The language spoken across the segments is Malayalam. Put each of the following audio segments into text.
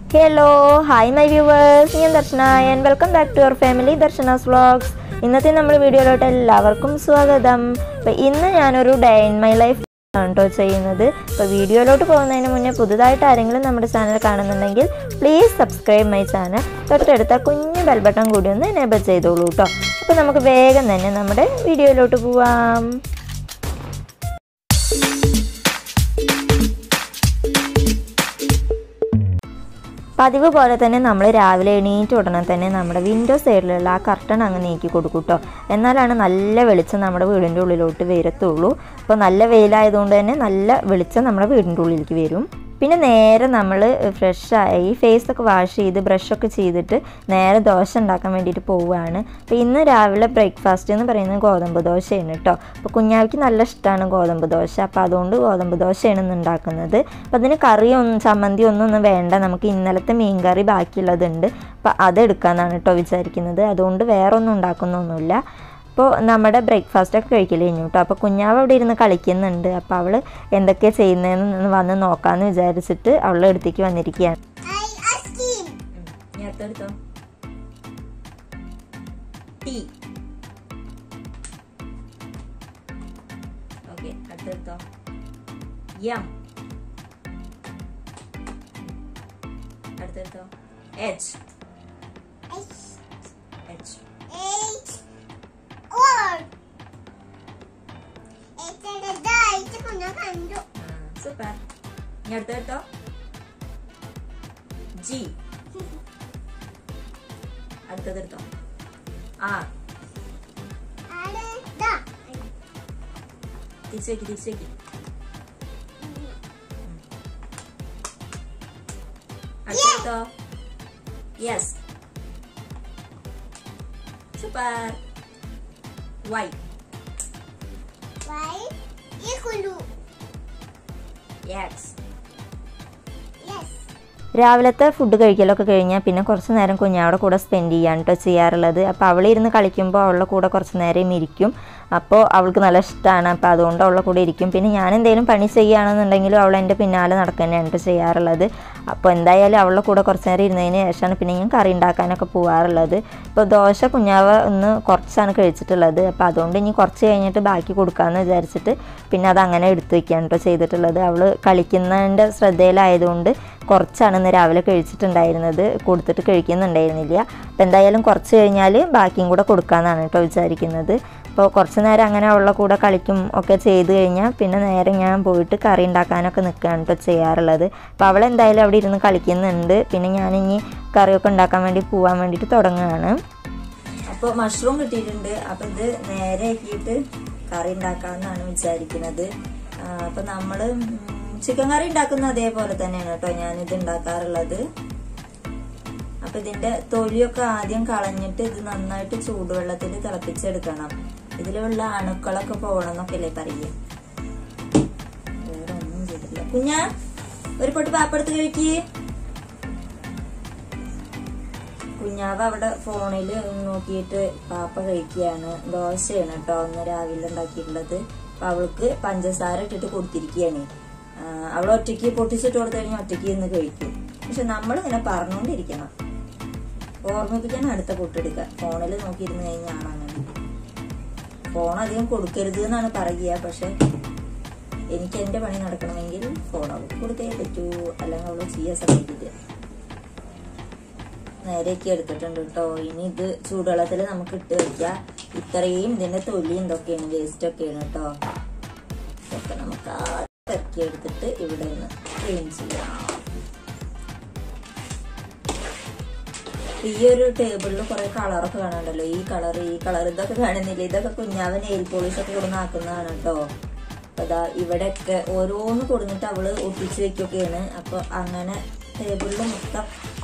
ഹലോ ഹായ് മൈ വ്യൂവേഴ്സ് ഞാൻ Darshana and welcome back to your family Darshana's vlogs ഇന്നത്തെ നമ്മുടെ വീഡിയോയിലോട്ട് എല്ലാവർക്കും സ്വാഗതം അപ്പോൾ ഇന്ന് ഞാനൊരു ഡേ ഇൻ മൈ ലൈഫ് ആണ് കേട്ടോ ചെയ്യുന്നത് അപ്പോൾ വീഡിയോയിലോട്ട് പോകുന്നതിന് മുന്നേ പുതുതായിട്ട് ആരെങ്കിലും നമ്മുടെ ചാനൽ കാണുന്നുണ്ടെങ്കിൽ പ്ലീസ് സബ്സ്ക്രൈബ് മൈ ചാനൽ തൊട്ടടുത്ത കുഞ്ഞു ബെൽ ബട്ടൺ കൂടി ഒന്ന് എനേബിൾ ചെയ്തോളൂ കേട്ടോ അപ്പോൾ നമുക്ക് വേഗം തന്നെ നമ്മുടെ വീഡിയോയിലോട്ട് പോവാം പതിവ് പോലെ തന്നെ നമ്മൾ രാവിലെ എണീറ്റ് ഉടനെ തന്നെ നമ്മുടെ വിൻഡോ സൈഡിലുള്ള ആ കർട്ടൺ അങ്ങ് നീക്കി കൊടുക്കും കേട്ടോ എന്നാലാണ് നല്ല വെളിച്ചം നമ്മുടെ വീടിൻ്റെ ഉള്ളിലോട്ട് വരത്തുള്ളൂ അപ്പോൾ നല്ല വെയിലായതുകൊണ്ട് തന്നെ നല്ല വെളിച്ചം നമ്മുടെ വീടിൻ്റെ ഉള്ളിലേക്ക് വരും പിന്നെ നേരെ നമ്മൾ ഫ്രഷായി ഫേസൊക്കെ വാഷ് ചെയ്ത് ബ്രഷൊക്കെ ചെയ്തിട്ട് നേരെ ദോശ ഉണ്ടാക്കാൻ വേണ്ടിയിട്ട് പോവുകയാണ് അപ്പോൾ ഇന്ന് രാവിലെ ബ്രേക്ക്ഫാസ്റ്റ് എന്ന് പറയുന്നത് ഗോതമ്പ് ദോശയാണ് കേട്ടോ അപ്പോൾ കുഞ്ഞാവിക്ക് നല്ല ഇഷ്ടമാണ് ഗോതമ്പ് ദോശ അപ്പോൾ അതുകൊണ്ട് ഗോതമ്പ് ദോശയാണ് ഇന്ന് ഉണ്ടാക്കുന്നത് അപ്പോൾ അതിന് കറിയൊന്നും ചമ്മന്തി ഒന്നും ഒന്നും വേണ്ട നമുക്ക് ഇന്നലത്തെ മീൻ കറി ബാക്കിയുള്ളതുണ്ട് അപ്പോൾ അതെടുക്കാമെന്നാണ് കേട്ടോ വിചാരിക്കുന്നത് അതുകൊണ്ട് വേറെ ഒന്നും ഉണ്ടാക്കുന്നൊന്നുമില്ല അപ്പോൾ നമ്മുടെ ബ്രേക്ക്ഫാസ്റ്റ് ഒക്കെ കഴിക്കൽ കഴിഞ്ഞു കേട്ടോ അപ്പോൾ കുഞ്ഞാവ് അവിടെ ഇരുന്ന് കളിക്കുന്നുണ്ട് അപ്പോൾ അവൾ എന്തൊക്കെയാണ് ചെയ്യുന്നതെന്ന് വന്ന് നോക്കാമെന്ന് വിചാരിച്ചിട്ട് അവളുടെ അടുത്തേക്ക് വന്നിരിക്കുകയാണ് ടീ ഓക്കെ അടുത്തെടുത്തോ യം അടുത്തെടുത്തോ എച്ച് എച്ച് സൂപ്പർ ഇനി അടുത്തെടുത്തോ ജി അടുത്തതെടുത്തോ ആ തിരിച്ചു വെക്ക് തിരിച്ചു വെക്ക് അടുത്തോ യെസ് സൂപ്പർ വൈ യെസ് രാവിലത്തെ ഫുഡ് കഴിക്കലൊക്കെ കഴിഞ്ഞാൽ പിന്നെ കുറച്ച് നേരം കുഞ്ഞാവിടെ കൂടെ സ്പെൻഡ് ചെയ്യാൻ കേട്ടോ ചെയ്യാറുള്ളത് അപ്പോൾ അവളിരുന്ന് കളിക്കുമ്പോൾ അവളുടെ കൂടെ കുറച്ച് നേരം ഇരിക്കും അപ്പോൾ അവൾക്ക് നല്ല ഇഷ്ടമാണ് അപ്പോൾ അതുകൊണ്ട് അവളുടെ കൂടെ ഇരിക്കും പിന്നെ ഞാൻ എന്തെങ്കിലും പണി ചെയ്യുകയാണെന്നുണ്ടെങ്കിലും അവൾ എൻ്റെ പിന്നാലെ നടക്കുന്നതാണ് കേട്ടോ ചെയ്യാറുള്ളത് അപ്പോൾ എന്തായാലും അവളുടെ കൂടെ കുറച്ച് നേരം ഇരുന്നതിന് ശേഷമാണ് പിന്നെ ഞാൻ കറി ഉണ്ടാക്കാനൊക്കെ പോകാറുള്ളത് ഇപ്പോൾ ദോശ കുഞ്ഞാവ് ഒന്ന് കുറച്ചാണ് കഴിച്ചിട്ടുള്ളത് അപ്പോൾ അതുകൊണ്ട് ഇനി കുറച്ച് കഴിഞ്ഞിട്ട് ബാക്കി കൊടുക്കാമെന്ന് വിചാരിച്ചിട്ട് പിന്നെ അത് അങ്ങനെ എടുത്തു വയ്ക്കുകയാണ് കേട്ടോ ചെയ്തിട്ടുള്ളത് അവൾ കളിക്കുന്നതിൻ്റെ ശ്രദ്ധയിലായതുകൊണ്ട് കുറച്ചാണ് ഇന്ന് രാവിലെ കഴിച്ചിട്ടുണ്ടായിരുന്നത് കൊടുത്തിട്ട് കഴിക്കുന്നുണ്ടായിരുന്നില്ല അപ്പോൾ എന്തായാലും കുറച്ച് കഴിഞ്ഞാൽ ബാക്കിയും കൂടെ കൊടുക്കാമെന്നാണ് കേട്ടോ വിചാരിക്കുന്നത് അപ്പോൾ കുറച്ച് നേരം അങ്ങനെ അവളുടെ കൂടെ കളിക്കും ഒക്കെ ചെയ്ത് കഴിഞ്ഞാൽ പിന്നെ നേരെ ഞാൻ പോയിട്ട് കറി ഉണ്ടാക്കാനൊക്കെ നിൽക്കുകയാണ് കേട്ടോ ചെയ്യാറുള്ളത് അപ്പോൾ അവൾ എന്തായാലും അവിടെ ഇരുന്ന് കളിക്കുന്നുണ്ട് പിന്നെ ഞാനിനി കറിയൊക്കെ ഉണ്ടാക്കാൻ വേണ്ടി പോകാൻ വേണ്ടിയിട്ട് തുടങ്ങുകയാണ് അപ്പോൾ മഷ്റൂം കിട്ടിയിട്ടുണ്ട് അപ്പോൾ ഇത് നേരെ ആക്കിയിട്ട് കറി ഉണ്ടാക്കാമെന്നാണ് വിചാരിക്കുന്നത് അപ്പോൾ നമ്മൾ ചിക്കൻ കറി ഉണ്ടാക്കുന്ന അതേപോലെ തന്നെയാണ് കേട്ടോ ഞാനിത് ഉണ്ടാക്കാറുള്ളത് അപ്പൊ ഇതിന്റെ തൊലിയൊക്കെ ആദ്യം കളഞ്ഞിട്ട് ഇത് നന്നായിട്ട് ചൂടുവെള്ളത്തിൽ തിളപ്പിച്ചെടുക്കണം ഇതിലുള്ള അണുക്കളൊക്കെ പോകണം എന്നൊക്കെ അല്ലേ പറയുക വേറെ ഒന്നും ചെയ്തില്ല കുഞ്ഞാ ഒരു പൊട്ട് പാപ്പെടുത്ത് കഴിക്ക് കുഞ്ഞാവ് അവിടെ ഫോണിൽ നോക്കിയിട്ട് പാപ്പ കഴിക്കുകയാണ് ദോശയാണ് കേട്ടോ ഒന്ന് രാവിലെ ഉണ്ടാക്കിയിട്ടുള്ളത് അപ്പൊ അവൾക്ക് പഞ്ചസാര ഇട്ടിട്ട് കൊടുത്തിരിക്കുകയാണ് അവൾ ഒറ്റയ്ക്ക് പൊട്ടിച്ചിട്ട് കൊടുത്തു കഴിഞ്ഞാൽ ഒറ്റയ്ക്ക് ഇന്ന് കഴിക്കും പക്ഷെ നമ്മളിങ്ങനെ പറഞ്ഞുകൊണ്ടിരിക്കണം ഓർമ്മിപ്പിക്കാൻ അടുത്ത പൊട്ടെടുക്കുക ഫോണിൽ നോക്കിയിരുന്ന് കഴിഞ്ഞാണ് അങ്ങനെ ഫോൺ അധികം കൊടുക്കരുത് എന്നാണ് പറയുക പക്ഷെ എനിക്ക് എന്റെ പണി നടക്കണമെങ്കിൽ ഫോൺ അവൾക്ക് കൊടുത്തേ പറ്റൂ അല്ലെങ്കിൽ അവള് ചെയ്യാൻ സമ്മതിക്കില്ല നേരെയൊക്കെ എടുത്തിട്ടുണ്ട് കേട്ടോ ഇനി ഇത് ചൂടുവെള്ളത്തിൽ നമുക്ക് ഇട്ട് വെക്കാം ഇത്രയും ഇതിന്റെ തൊലി എന്തൊക്കെയാണ് വേസ്റ്റ് ഒക്കെയാണ് കേട്ടോ ഇതൊക്കെ നമുക്ക് ഇറക്കി എടുത്തിട്ട് ഇവിടെ നിന്ന് ക്ലീൻ ചെയ്യാം ഈ ഒരു ടേബിളിൽ കുറെ കളറൊക്കെ കാണുന്നുണ്ടല്ലോ ഈ കളർ ഈ കളർ ഇതൊക്കെ കാണുന്നില്ല ഇതൊക്കെ കുഞ്ഞാവ് നെയിൽ പോളിഷ് ഒക്കെ കൊടുന്ന് ആക്കുന്നതാണ് കേട്ടോ അപ്പൊ അതാ ഇവിടെയൊക്കെ ഓരോന്ന് കൊടുത്തിട്ട് അവള് ഒട്ടിച്ച് വെക്കുകയാണ് അപ്പൊ അങ്ങനെ ടേബിളിൽ മൊത്തം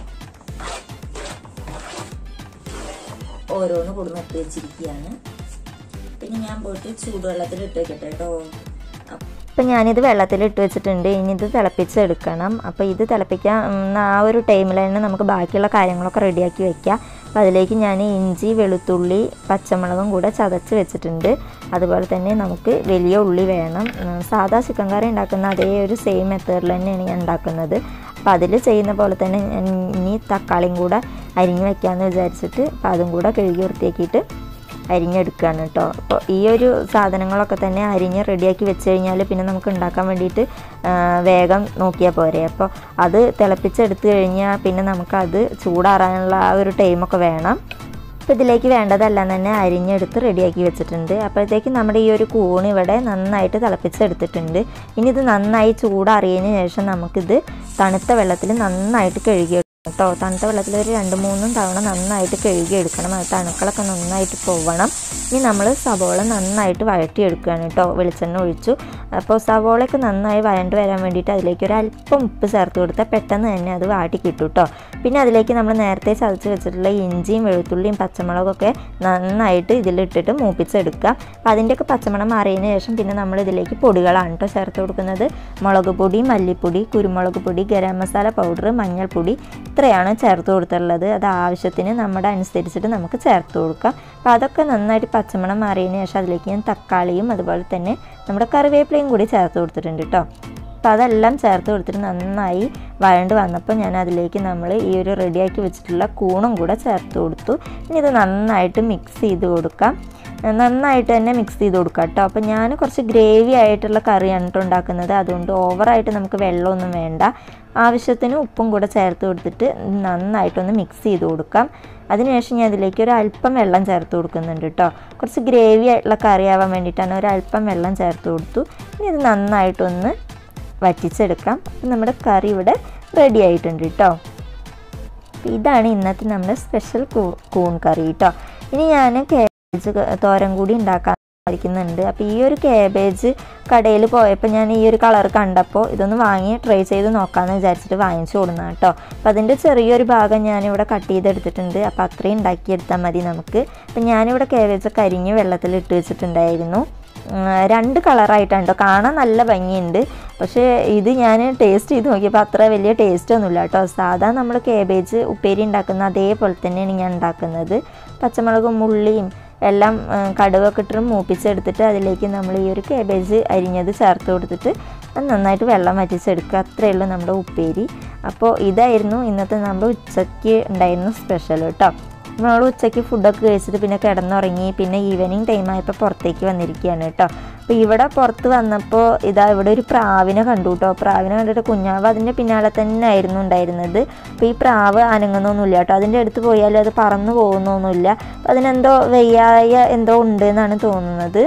ഓരോന്ന് കൊടുന്ന് ഇട്ട് വെച്ചിരിക്കുകയാണ് പിന്നെ ഞാൻ പോയിട്ട് ചൂടുവെള്ളത്തിൽ ഇട്ട് വെക്കട്ടെ കേട്ടോ അപ്പം ഞാനിത് വെള്ളത്തിൽ ഇട്ട് വെച്ചിട്ടുണ്ട് ഇനി ഇത് തിളപ്പിച്ചെടുക്കണം അപ്പോൾ ഇത് തിളപ്പിക്കാൻ ആ ഒരു ടൈമിൽ തന്നെ നമുക്ക് ബാക്കിയുള്ള കാര്യങ്ങളൊക്കെ റെഡിയാക്കി വെക്കാം അപ്പോൾ അതിലേക്ക് ഞാൻ ഇഞ്ചി വെളുത്തുള്ളി പച്ചമുളകും കൂടെ ചതച്ച് വെച്ചിട്ടുണ്ട് അതുപോലെ തന്നെ നമുക്ക് വലിയ ഉള്ളി വേണം ഉം, സാധാ ചിക്കൻ കറി ഉണ്ടാക്കുന്ന അതേ ഒരു സെയിം മെത്തേഡിൽ തന്നെയാണ് ഞാൻ ഉണ്ടാക്കുന്നത് അപ്പോൾ അതിൽ ചെയ്യുന്ന പോലെ തന്നെ ഞാൻ ഇനി തക്കാളിയും കൂടെ അരിഞ്ഞ് വെക്കാമെന്ന് വിചാരിച്ചിട്ട് അപ്പോൾ അതും കൂടെ കഴുകി വൃത്തിയാക്കിയിട്ട് അരിഞ്ഞെടുക്കുകയാണ് കേട്ടോ അപ്പോൾ ഈ ഒരു സാധനങ്ങളൊക്കെ തന്നെ അരിഞ്ഞ് റെഡിയാക്കി വെച്ച് കഴിഞ്ഞാൽ പിന്നെ നമുക്ക് ഉണ്ടാക്കാൻ വേണ്ടിയിട്ട് ആ, വേഗം നോക്കിയാൽ പോരെ അപ്പോൾ അത് തിളപ്പിച്ചെടുത്ത് കഴിഞ്ഞാൽ പിന്നെ നമുക്കത് ചൂടാറാനുള്ള ആ ഒരു ടൈമൊക്കെ വേണം അപ്പോൾ ഇതിലേക്ക് വേണ്ടതെല്ലാം തന്നെ അരിഞ്ഞെടുത്ത് റെഡിയാക്കി വെച്ചിട്ടുണ്ട് അപ്പോഴത്തേക്ക് നമ്മുടെ ഈ ഒരു കൂണ് ഇവിടെ നന്നായിട്ട് തിളപ്പിച്ചെടുത്തിട്ടുണ്ട് ഇനി ഇത് നന്നായി ചൂടാറിയതിന് ശേഷം നമുക്കിത് തണുത്ത വെള്ളത്തിൽ നന്നായിട്ട് കഴുകി കേട്ടോ തണുത്ത വെള്ളത്തിൽ ഒരു രണ്ട് മൂന്നും തവണ നന്നായിട്ട് കഴുകി എടുക്കണം അത് തണുക്കളൊക്കെ നന്നായിട്ട് പോവണം ഇനി നമ്മൾ സവോള നന്നായിട്ട് വഴറ്റിയെടുക്കുകയാണ് കേട്ടോ വെളിച്ചെണ്ണ ഒഴിച്ചു അപ്പോൾ സവോളയൊക്കെ നന്നായി വഴണ്ട് വരാൻ വേണ്ടിയിട്ട് അതിലേക്ക് ഒരു അല്പം ഉപ്പ് ചേർത്ത് കൊടുത്താൽ പെട്ടെന്ന് തന്നെ അത് വാട്ടി കിട്ടും കേട്ടോ പിന്നെ അതിലേക്ക് നമ്മൾ നേരത്തെ ചതച്ച് വെച്ചിട്ടുള്ള ഇഞ്ചിയും വെളുത്തുള്ളിയും പച്ചമുളകൊക്കെ നന്നായിട്ട് ഇതിലിട്ടിട്ട് മൂപ്പിച്ചെടുക്കുക അപ്പോൾ അതിൻ്റെയൊക്കെ പച്ചമണം മാറിയതിന് ശേഷം പിന്നെ നമ്മൾ ഇതിലേക്ക് പൊടികളാണ് കേട്ടോ ചേർത്ത് കൊടുക്കുന്നത് മുളക് പൊടി മല്ലിപ്പൊടി കുരുമുളക് പൊടി ഗരം മസാല പൗഡർ മഞ്ഞൾപ്പൊടി ഇത്രയാണ് ചേർത്ത് കൊടുത്തിട്ടുള്ളത് അത് ആവശ്യത്തിന് നമ്മുടെ അനുസരിച്ചിട്ട് നമുക്ക് ചേർത്ത് കൊടുക്കാം അപ്പോൾ അതൊക്കെ നന്നായിട്ട് പച്ചമണം മാറിയതിന് ശേഷം അതിലേക്ക് ഞാൻ തക്കാളിയും അതുപോലെ തന്നെ നമ്മുടെ കറിവേപ്പിലയും കൂടി ചേർത്ത് കൊടുത്തിട്ടുണ്ട് കേട്ടോ അപ്പോൾ അതെല്ലാം ചേർത്ത് കൊടുത്തിട്ട് നന്നായി വഴണ്ട് വന്നപ്പോൾ ഞാൻ അതിലേക്ക് നമ്മൾ ഈ ഒരു റെഡിയാക്കി വെച്ചിട്ടുള്ള കൂണും കൂടെ ചേർത്ത് കൊടുത്തു ഇനി ഇത് നന്നായിട്ട് മിക്സ് ചെയ്ത് കൊടുക്കാം നന്നായിട്ട് തന്നെ മിക്സ് ചെയ്ത് കൊടുക്കാം കേട്ടോ അപ്പോൾ ഞാൻ കുറച്ച് ഗ്രേവി ആയിട്ടുള്ള കറിയാണ് കേട്ടോ ഉണ്ടാക്കുന്നത് അതുകൊണ്ട് ഓവറായിട്ട് നമുക്ക് വെള്ളമൊന്നും വേണ്ട ആവശ്യത്തിന് ഉപ്പും കൂടെ ചേർത്ത് കൊടുത്തിട്ട് നന്നായിട്ടൊന്ന് മിക്സ് ചെയ്ത് കൊടുക്കാം അതിനുശേഷം ഞാൻ ഇതിലേക്ക് ഒരു അല്പം വെള്ളം ചേർത്ത് കൊടുക്കുന്നുണ്ട് കേട്ടോ കുറച്ച് ഗ്രേവി ആയിട്ടുള്ള കറി ആവാൻ വേണ്ടിയിട്ടാണ് ഒരു അല്പം വെള്ളം ചേർത്ത് കൊടുത്തു ഇനി ഇത് നന്നായിട്ടൊന്ന് വറ്റിച്ചെടുക്കാം അപ്പം നമ്മുടെ കറി ഇവിടെ റെഡി ആയിട്ടുണ്ട് കേട്ടോ അപ്പോൾ ഇതാണ് ഇന്നത്തെ നമ്മുടെ സ്പെഷ്യൽ കൂൺ കറി കേട്ടോ ഇനി ഞാൻ കേബേജ് തോരൻ കൂടി ഉണ്ടാക്കാൻ സാധിക്കുന്നുണ്ട് അപ്പോൾ ഈ ഒരു കേബേജ് കടയിൽ പോയപ്പോൾ ഞാൻ ഈ ഒരു കളർ കണ്ടപ്പോൾ ഇതൊന്ന് വാങ്ങി ട്രൈ ചെയ്ത് നോക്കാമെന്ന് വിചാരിച്ചിട്ട് വാങ്ങിച്ചു കൊടുക്കുന്ന കേട്ടോ അപ്പോൾ അതിൻ്റെ ചെറിയൊരു ഭാഗം ഞാനിവിടെ കട്ട് ചെയ്തെടുത്തിട്ടുണ്ട് അപ്പോൾ അത്രയും ഉണ്ടാക്കിയെടുത്താൽ മതി നമുക്ക് അപ്പം ഞാനിവിടെ കേബേജൊക്കെ അരിഞ്ഞ് വെള്ളത്തിൽ ഇട്ട് വെച്ചിട്ടുണ്ടായിരുന്നു ഉം, രണ്ട് കളറായിട്ടാണ് കേട്ടോ കാണാൻ നല്ല ഭംഗിയുണ്ട് പക്ഷേ ഇത് ഞാൻ ടേസ്റ്റ് ചെയ്ത് നോക്കിയപ്പോൾ അത്ര വലിയ ടേസ്റ്റ് ഒന്നുമില്ല കേട്ടോ സാധാ നമ്മൾ കേബേജ് ഉപ്പേരി ഉണ്ടാക്കുന്ന അതേപോലെ തന്നെയാണ് ഞാൻ ഉണ്ടാക്കുന്നത് പച്ചമുളകും ഉള്ളിയും എല്ലാം ഉം, കടുകൊക്കെ ഇട്ട് മൂപ്പിച്ചെടുത്തിട്ട് അതിലേക്ക് നമ്മൾ ഈ ഒരു കേബേജ് അരിഞ്ഞത് ചേർത്ത് കൊടുത്തിട്ട് അത് നന്നായിട്ട് വെള്ളം വറ്റിച്ചെടുക്കുക അത്രയേ ഉള്ളൂ നമ്മുടെ ഉപ്പേരി അപ്പോൾ ഇതായിരുന്നു ഇന്നത്തെ നമ്മുടെ ഉച്ചയ്ക്ക് ഉണ്ടായിരുന്ന സ്പെഷ്യൽ കേട്ടോ നമ്മൾ ഉച്ചയ്ക്ക് ഫുഡൊക്കെ കഴിച്ചിട്ട് പിന്നെ കിടന്നുറങ്ങി പിന്നെ ഈവനിങ് ടൈം ആയപ്പോൾ പുറത്തേക്ക് വന്നിരിക്കുകയാണ് കേട്ടോ അപ്പോൾ ഇവിടെ പുറത്ത് വന്നപ്പോൾ ഇതാ ഇവിടെ ഒരു പ്രാവിനെ കണ്ടു കേട്ടോ പ്രാവിനെ കണ്ടിട്ട് കുഞ്ഞാവ് അതിൻ്റെ പിന്നാലെ തന്നെ ആയിരുന്നു ഉണ്ടായിരുന്നത് അപ്പോൾ ഈ പ്രാവ് അനങ്ങുന്നൊന്നുമില്ല കേട്ടോ അതിൻ്റെ അടുത്ത് പോയാലും അത് പറന്നു പോകുന്നൊന്നുമില്ല അപ്പോൾ അതിനെന്തോ വയ്യായ എന്തോ ഉണ്ട് എന്നാണ് തോന്നുന്നത്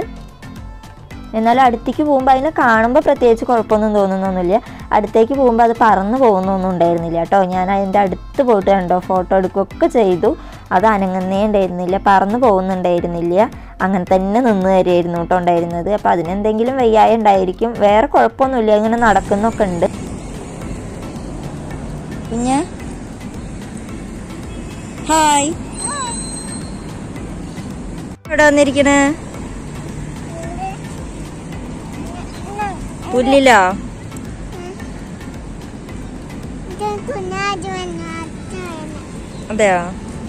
എന്നാൽ അടുത്തേക്ക് പോകുമ്പോൾ അതിനെ കാണുമ്പോൾ പ്രത്യേകിച്ച് കുഴപ്പമൊന്നും തോന്നുന്നൊന്നുമില്ല അടുത്തേക്ക് പോകുമ്പോൾ അത് പറന്ന് പോകുന്നൊന്നും ഉണ്ടായിരുന്നില്ല കേട്ടോ ഞാൻ അതിൻ്റെ അടുത്ത് പോയിട്ട് കണ്ടോ ഫോട്ടോ എടുക്കുകയൊക്കെ ചെയ്തു അത് അനങ്ങുന്നേ ഉണ്ടായിരുന്നില്ല പറന്ന് പോകുന്നുണ്ടായിരുന്നില്ല അങ്ങനെ തന്നെ നിന്ന് തരുമായിരുന്നു കേട്ടോ ഉണ്ടായിരുന്നത് അപ്പോൾ അതിനെന്തെങ്കിലും വയ്യായ ഉണ്ടായിരിക്കും വേറെ കുഴപ്പമൊന്നുമില്ല ഇങ്ങനെ നടക്കുന്നൊക്കെ ഉണ്ട് പിന്നെ ഹായ് ഇവിടെ വന്നിരിക്കണേ പുല്ലിലോ അതെയോ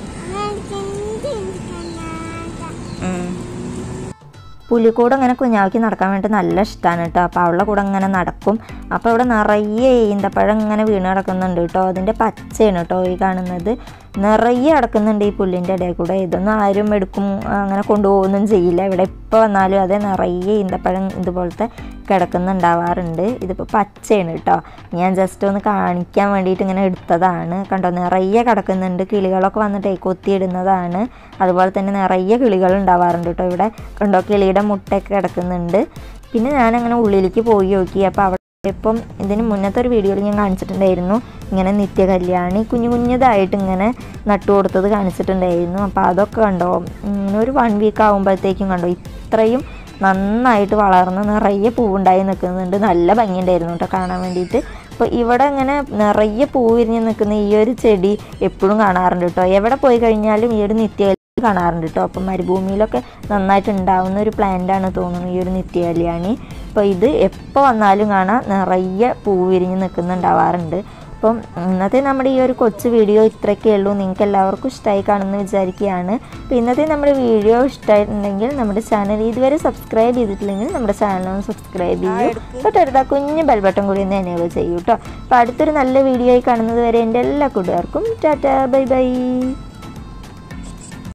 പുലിക്കൂട് അങ്ങനെ കുഞ്ഞാവയ്ക്ക് നടക്കാൻ വേണ്ടി നല്ല ഇഷ്ടമാണ് കേട്ടോ അപ്പോൾ അവളുടെ കൂടെ അങ്ങനെ നടക്കും അപ്പോൾ ഇവിടെ നിറയെ ഈന്തപ്പഴം ഇങ്ങനെ വീണ് കിടക്കുന്നുണ്ട് കേട്ടോ അതിൻ്റെ പച്ചയാണ് കേട്ടോ ഈ കാണുന്നത് നിറയെ കിടക്കുന്നുണ്ട് ഈ പുല്ലിൻ്റെ ഇടയിൽ കൂടെ ഇതൊന്നും ആരും എടുക്കും അങ്ങനെ കൊണ്ടുപോകുന്നും ചെയ്യില്ല ഇവിടെ ഇപ്പോൾ വന്നാലും അതേ നിറയെ ഈന്തപ്പഴം ഇതുപോലത്തെ കിടക്കുന്നുണ്ടാവാറുണ്ട് ഇതിപ്പോൾ പച്ചയാണ് കേട്ടോ ഞാൻ ജസ്റ്റ് ഒന്ന് കാണിക്കാൻ വേണ്ടിയിട്ട് ഇങ്ങനെ എടുത്തതാണ് കണ്ടോ നിറയെ കിടക്കുന്നുണ്ട് കിളികളൊക്കെ വന്നിട്ട് കൊത്തിയിടുന്നതാണ് അതുപോലെ തന്നെ നിറയെ കിളികൾ ഉണ്ടാവാറുണ്ട് കേട്ടോ ഇവിടെ കണ്ടോ കിളിയുടെ മുട്ടയൊക്കെ കിടക്കുന്നുണ്ട് പിന്നെ ഞാനങ്ങനെ ഉള്ളിലേക്ക് പോയി നോക്കി അപ്പോൾ അവിടെ ഇപ്പം ഇതിന് മുന്നത്തെ ഒരു വീഡിയോയിൽ ഞാൻ കാണിച്ചിട്ടുണ്ടായിരുന്നു ഇങ്ങനെ നിത്യ കല്യാണി കുഞ്ഞു കുഞ്ഞതായിട്ട് ഇങ്ങനെ നട്ടു കൊടുത്തത് കാണിച്ചിട്ടുണ്ടായിരുന്നു അപ്പോൾ അതൊക്കെ കണ്ടോ ഇങ്ങനെ ഒരു വൺ വീക്ക് ആകുമ്പോഴത്തേക്കും കണ്ടോ ഇത്രയും നന്നായിട്ട് വളർന്ന് നിറയെ പൂവുണ്ടായി നിൽക്കുന്നുണ്ട് നല്ല ഭംഗിയുണ്ടായിരുന്നു കേട്ടോ കാണാൻ വേണ്ടിയിട്ട് അപ്പോൾ ഇവിടെ ഇങ്ങനെ നിറയെ പൂ വിരിഞ്ഞ് നിൽക്കുന്ന ഈ ഒരു ചെടി എപ്പോഴും കാണാറുണ്ട് കേട്ടോ എവിടെ പോയി കഴിഞ്ഞാലും ഈ ഒരു നിത്യ കാണാറുണ്ട് കേട്ടോ അപ്പം മരുഭൂമിയിലൊക്കെ നന്നായിട്ട് ഉണ്ടാവുന്ന ഒരു പ്ലാന്റാണ് തോന്നുന്നു ഈ ഒരു നിത്യകല്യാണി അപ്പോൾ ഇത് എപ്പോൾ വന്നാലും കാണാം നിറയെ പൂ വിരിഞ്ഞ് നിൽക്കുന്നുണ്ടാവാറുണ്ട് അപ്പം ഇന്നത്തെ നമ്മുടെ ഈ ഒരു കൊച്ചു വീഡിയോ ഇത്രയൊക്കെ ഉള്ളൂ നിങ്ങൾക്ക് എല്ലാവർക്കും ഇഷ്ടമായി കാണുമെന്ന് വിചാരിക്കുകയാണ് അപ്പോൾ ഇന്നത്തെ നമ്മുടെ വീഡിയോ ഇഷ്ടമായിട്ടുണ്ടെങ്കിൽ നമ്മുടെ ചാനൽ ഇതുവരെ സബ്സ്ക്രൈബ് ചെയ്തിട്ടില്ലെങ്കിൽ നമ്മുടെ ചാനൽ ഒന്ന് സബ്സ്ക്രൈബ് ചെയ്യൂ തൊട്ടടുത്ത കുഞ്ഞ് ബെൽ ബട്ടൺ കൂടി ഒന്ന് എനേബിൾ ചെയ്യൂ കേട്ടോ അപ്പോൾ അടുത്തൊരു നല്ല വീഡിയോ ആയി കാണുന്നത് വരെ എൻ്റെ എല്ലാ കൂട്ടുകാർക്കും ടാറ്റാ ബൈ ബൈ